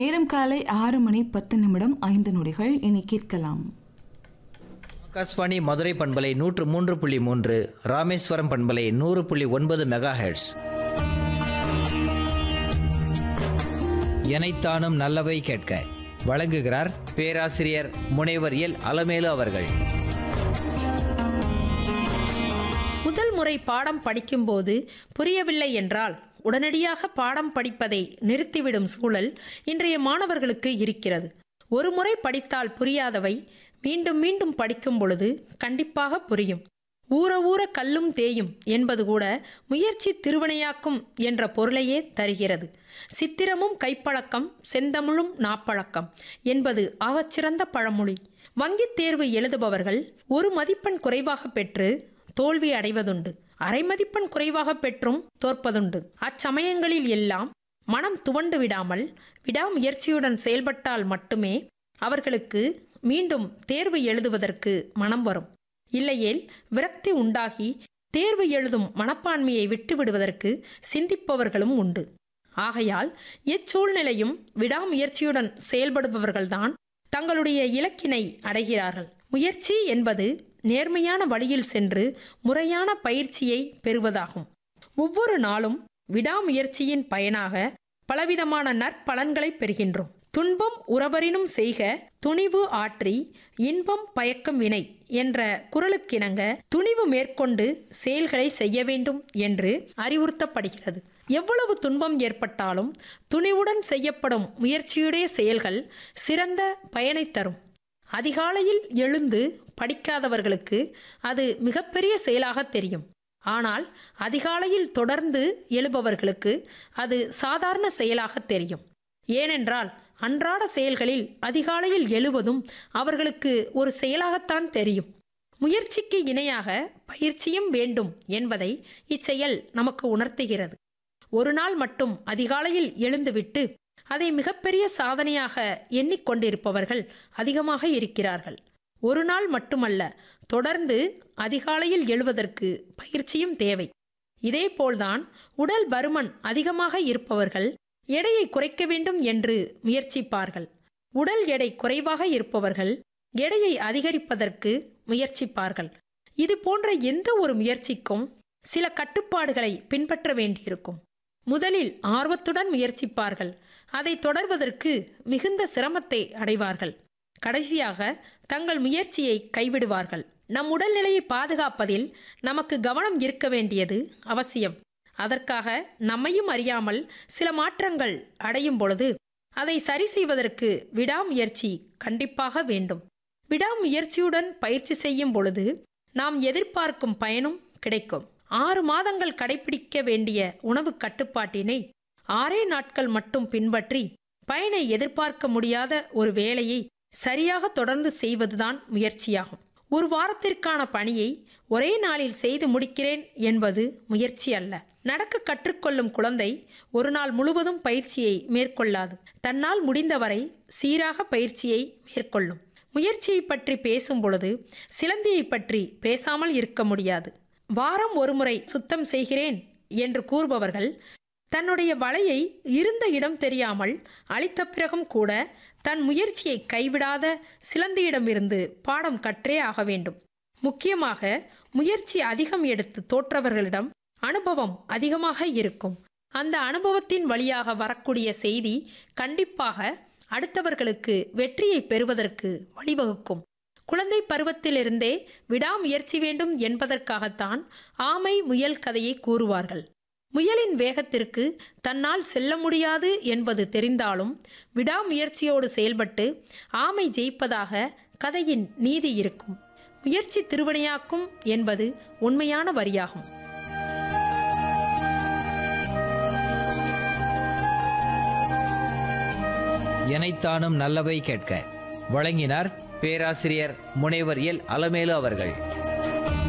நேரம் காலை ஆறு மணி பத்து நிமிடம் ஐந்து நொடிகள் இனி கேட்கலாம் ஆகாஷ்வாணி மதுரை பண்பலை நூற்று மூன்று புள்ளி மூன்று ராமேஸ்வரம் பண்பலை நூறு புள்ளி ஒன்பது மெகா ஹெர்ட்ஸ் எனைத்தானும் நல்லவை கேட்க வழங்குகிறார் பேராசிரியர் முனைவர் எல் அலமேலு அவர்கள் முதல் முறை பாடம் படிக்கும்போது புரியவில்லை என்றால் உடனடியாக பாடம் படிப்பதை நிறுத்திவிடும் சூழல் இன்றைய மாணவர்களுக்கு இருக்கிறது ஒரு முறை படித்தால் புரியாதவை மீண்டும் மீண்டும் படிக்கும் பொழுது கண்டிப்பாக புரியும் ஊற ஊற கல்லும் தேயும் என்பது கூட முயற்சி திருவினையாக்கும் என்ற பொருளையே தருகிறது சித்திரமும் கைப்பழக்கம் செந்தமிழும் நாப்பழக்கம் என்பது ஆகச்சிறந்த பழமொழி வங்கித் தேர்வு எழுதுபவர்கள் ஒரு மதிப்பெண் குறைவாக பெற்று தோல்வி அடைவதுண்டு அரை மதிப்பெண் குறைவாக பெற்றும் தோற்பதுண்டு அச்சமயங்களில் எல்லாம் மனம் துவண்டு விடாமல் விடாமுயற்சியுடன் செயல்பட்டால் மட்டுமே அவர்களுக்கு மீண்டும் தேர்வு எழுதுவதற்கு மனம் வரும் இல்லையேல் விரக்தி உண்டாகி தேர்வு எழுதும் மனப்பான்மையை விட்டுவிடுவதற்கு சிந்திப்பவர்களும் உண்டு ஆகையால் எச்சூழ்நிலையும் விடாமுயற்சியுடன் செயல்படுபவர்கள்தான் தங்களுடைய இலக்கினை அடைகிறார்கள் முயற்சி என்பது நேர்மையான வழியில் சென்று முறையான பயிற்சியை பெறுவதாகும் ஒவ்வொரு நாளும் விடாமுயற்சியின் பயனாக பலவிதமான நற்பலன்களை பெறுகின்றோம் துன்பம் உறவரினும் செய்க துணிவு ஆற்றி இன்பம் பயக்கும் வினை என்ற குரலுக்கிணங்க துணிவு மேற்கொண்டு செயல்களை செய்ய வேண்டும் என்று அறிவுறுத்தப்படுகிறது எவ்வளவு துன்பம் ஏற்பட்டாலும் துணிவுடன் செய்யப்படும் முயற்சியுடைய செயல்கள் சிறந்த பயனை தரும் அதிகாலையில் எழுந்து படிக்காதவர்களுக்கு அது மிகப்பெரிய செயலாக தெரியும் ஆனால் அதிகாலையில் தொடர்ந்து எழுபவர்களுக்கு அது சாதாரண செயலாக தெரியும் ஏனென்றால் அன்றாட செயல்களில் அதிகாலையில் எழுவதும் அவர்களுக்கு ஒரு செயலாகத்தான் தெரியும் முயற்சிக்கு இணையாக பயிற்சியும் வேண்டும் என்பதை இச்செயல் நமக்கு உணர்த்துகிறது ஒரு நாள் மட்டும் அதிகாலையில் எழுந்துவிட்டு அதை மிகப்பெரிய சாதனையாக எண்ணிக்கொண்டிருப்பவர்கள் அதிகமாக இருக்கிறார்கள் ஒரு நாள் மட்டுமல்ல தொடர்ந்து அதிகாலையில் எழுவதற்கு பயிற்சியும் தேவை இதேபோல்தான் உடல் பருமன் அதிகமாக இருப்பவர்கள் எடையை குறைக்க வேண்டும் என்று முயற்சிப்பார்கள் உடல் எடை குறைவாக இருப்பவர்கள் எடையை அதிகரிப்பதற்கு முயற்சிப்பார்கள் இது போன்ற எந்த ஒரு முயற்சிக்கும் சில கட்டுப்பாடுகளை பின்பற்ற வேண்டியிருக்கும் முதலில் ஆர்வத்துடன் முயற்சிப்பார்கள் அதை தொடர்வதற்கு மிகுந்த சிரமத்தை அடைவார்கள் கடைசியாக தங்கள் முயற்சியை கைவிடுவார்கள் நம் உடல்நிலையை பாதுகாப்பதில் நமக்கு கவனம் இருக்க வேண்டியது அவசியம் அதற்காக நம்மையும் அறியாமல் சில மாற்றங்கள் அடையும் பொழுது அதை சரி செய்வதற்கு விடாமுயற்சி கண்டிப்பாக வேண்டும் விடாமுயற்சியுடன் பயிற்சி செய்யும் பொழுது நாம் எதிர்பார்க்கும் பயனும் கிடைக்கும் ஆறு மாதங்கள் கடைபிடிக்க வேண்டிய உணவு கட்டுப்பாட்டினை ஆறே நாட்கள் மட்டும் பின்பற்றி பயனை எதிர்பார்க்க முடியாத ஒரு வேலையை சரியாக தொடர்ந்து செய்வதுதான் முயற்சியாகும் ஒரு வாரத்திற்கான பணியை ஒரே நாளில் செய்து முடிக்கிறேன் என்பது முயற்சி அல்ல நடக்க கற்றுக்கொள்ளும் குழந்தை ஒரு நாள் முழுவதும் பயிற்சியை மேற்கொள்ளாது தன்னால் முடிந்தவரை சீராக பயிற்சியை மேற்கொள்ளும் முயற்சியை பற்றி பேசும் பொழுது சிலந்தியை பற்றி பேசாமல் இருக்க முடியாது வாரம் ஒருமுறை சுத்தம் செய்கிறேன் என்று கூறுபவர்கள் தன்னுடைய வலையை இருந்த இடம் தெரியாமல் அளித்த பிறகும் கூட தன் முயற்சியை கைவிடாத சிலந்தியிடமிருந்து பாடம் கற்றே ஆக வேண்டும் முக்கியமாக முயற்சி அதிகம் எடுத்து தோற்றவர்களிடம் அனுபவம் அதிகமாக இருக்கும் அந்த அனுபவத்தின் வழியாக வரக்கூடிய செய்தி கண்டிப்பாக அடுத்தவர்களுக்கு வெற்றியை பெறுவதற்கு வழிவகுக்கும் குழந்தை பருவத்திலிருந்தே விடாமுயற்சி வேண்டும் என்பதற்காகத்தான் ஆமை முயல் கதையை கூறுவார்கள் முயலின் வேகத்திற்கு தன்னால் செல்ல முடியாது என்பது தெரிந்தாலும் விடாமுயற்சியோடு செயல்பட்டு ஆமை ஜெயிப்பதாக கதையின் நீதி இருக்கும் முயற்சி திருவினையாக்கும் என்பது உண்மையான வரியாகும் எனைத்தானும் நல்லவை கேட்க வழங்கினார் பேராசிரியர் முனைவர் எல் அலமேலு அவர்கள்